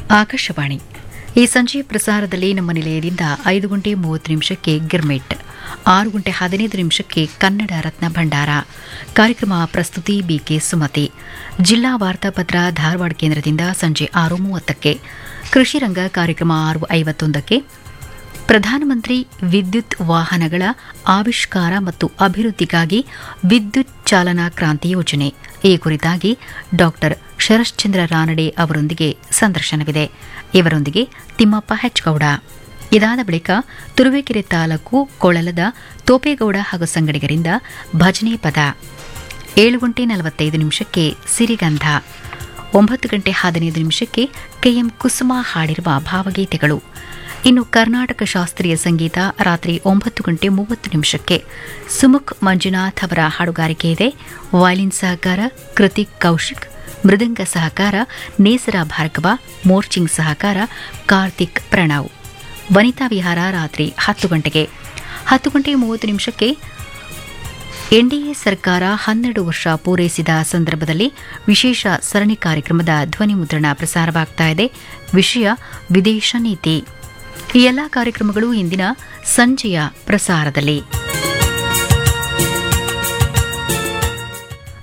ಆಕಾಶವಾಣಿ ಈ ಸಂಜೆ ಪ್ರಸಾರದಲ್ಲಿ ನಮ್ಮ ನಿಲಯದಿಂದ ಐದು ಗಂಟೆ ಮೂವತ್ತು ನಿಮಿಷಕ್ಕೆ ಗಿರ್ಮಿಟ್ ಆರು ಗಂಟೆ ಹದಿನೈದು ನಿಮಿಷಕ್ಕೆ ಕನ್ನಡ ರತ್ನ ಭಂಡಾರ ಕಾರ್ಯಕ್ರಮ ಪ್ರಸ್ತುತಿ ಬಿಕೆ ಸುಮತಿ ಜಿಲ್ಲಾ ವಾರ್ತಾಪತ್ರ ಧಾರವಾಡ ಕೇಂದ್ರದಿಂದ ಸಂಜೆ ಆರು ಮೂವತ್ತಕ್ಕೆ ಕೃಷಿ ರಂಗ ಕಾರ್ಯಕ್ರಮ ಆರು ಐವತ್ತೊಂದಕ್ಕೆ ಪ್ರಧಾನಮಂತ್ರಿ ವಿದ್ಯುತ್ ವಾಹನಗಳ ಆವಿಷ್ಕಾರ ಮತ್ತು ಅಭಿವೃದ್ಧಿಗಾಗಿ ವಿದ್ಯುತ್ ಚಾಲನಾ ಕ್ರಾಂತಿ ಯೋಜನೆ ಈ ಕುರಿತಾಗಿ ಡಾಕ್ಟರ್ ಶರಶ್ಚಂದ್ರ ರಾನಡೆ ಅವರೊಂದಿಗೆ ಸಂದರ್ಶನವಿದೆ ಇವರೊಂದಿಗೆ ತಿಮ್ಮಪ್ಪ ಹೆಚ್ಗೌಡ ಇದಾದ ಬಳಿಕ ತುರುವೇಕೆರೆ ತಾಲೂಕು ಕೊಳಲದ ತೋಪೇಗೌಡ ಹಾಗೂ ಸಂಗಡಿಗರಿಂದ ಭಜನೆ ಪದ ಏಳು ಗಂಟೆ ನಲವತ್ತೈದು ನಿಮಿಷಕ್ಕೆ ಸಿರಿಗಂಧ ಒಂಬತ್ತು ಗಂಟೆ ಹದಿನೈದು ನಿಮಿಷಕ್ಕೆ ಕೆಎಂ ಕುಸುಮ ಹಾಡಿರುವ ಭಾವಗೀತೆಗಳು ಇನ್ನು ಕರ್ನಾಟಕ ಶಾಸ್ತ್ರೀಯ ಸಂಗೀತ ರಾತ್ರಿ ಒಂಬತ್ತು ಗಂಟೆ ಮೂವತ್ತು ನಿಮಿಷಕ್ಕೆ ಸುಮುಖ್ ಮಂಜುನಾಥ್ ಅವರ ಹಾಡುಗಾರಿಕೆ ಇದೆ ವಯಲಿನ್ ಸಹಕಾರ ಕೃತಿಕ್ ಕೌಶಿಕ್ ಮೃದಂಗ ಸಹಕಾರ ನೇಸರ ಭಾರ್ಗವ ಮೋರ್ಚಿಂಗ್ ಸಹಕಾರ ಕಾರ್ತಿಕ್ ಪ್ರಣವ್ ವನಿತಾ ವಿಹಾರ ರಾತ್ರಿ ಹತ್ತು ಗಂಟೆಗೆ ಹತ್ತು ಗಂಟೆ ಮೂವತ್ತು ನಿಮಿಷಕ್ಕೆ ಎನ್ಡಿಎ ಸರ್ಕಾರ ಹನ್ನೆರಡು ವರ್ಷ ಪೂರೈಸಿದ ಸಂದರ್ಭದಲ್ಲಿ ವಿಶೇಷ ಸರಣಿ ಕಾರ್ಯಕ್ರಮದ ಧ್ವನಿ ಮುದ್ರಣ ಪ್ರಸಾರವಾಗ್ತಾ ಇದೆ ವಿಷಯ ವಿದೇಶ ನೀತಿ ಈ ಎಲ್ಲಾ ಕಾರ್ಯಕ್ರಮಗಳು ಇಂದಿನ ಸಂಜೆಯ ಪ್ರಸಾರದಲ್ಲಿ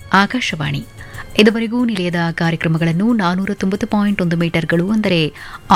ಆಕಾಶವಾಣಿ ಇದುವರೆಗೂ ನಿಲಯದ ಕಾರ್ಯಕ್ರಮಗಳನ್ನು ನಾನೂರ ತೊಂಬತ್ತು ಪಾಯಿಂಟ್ ಒಂದು ಮೀಟರ್ಗಳು ಅಂದರೆ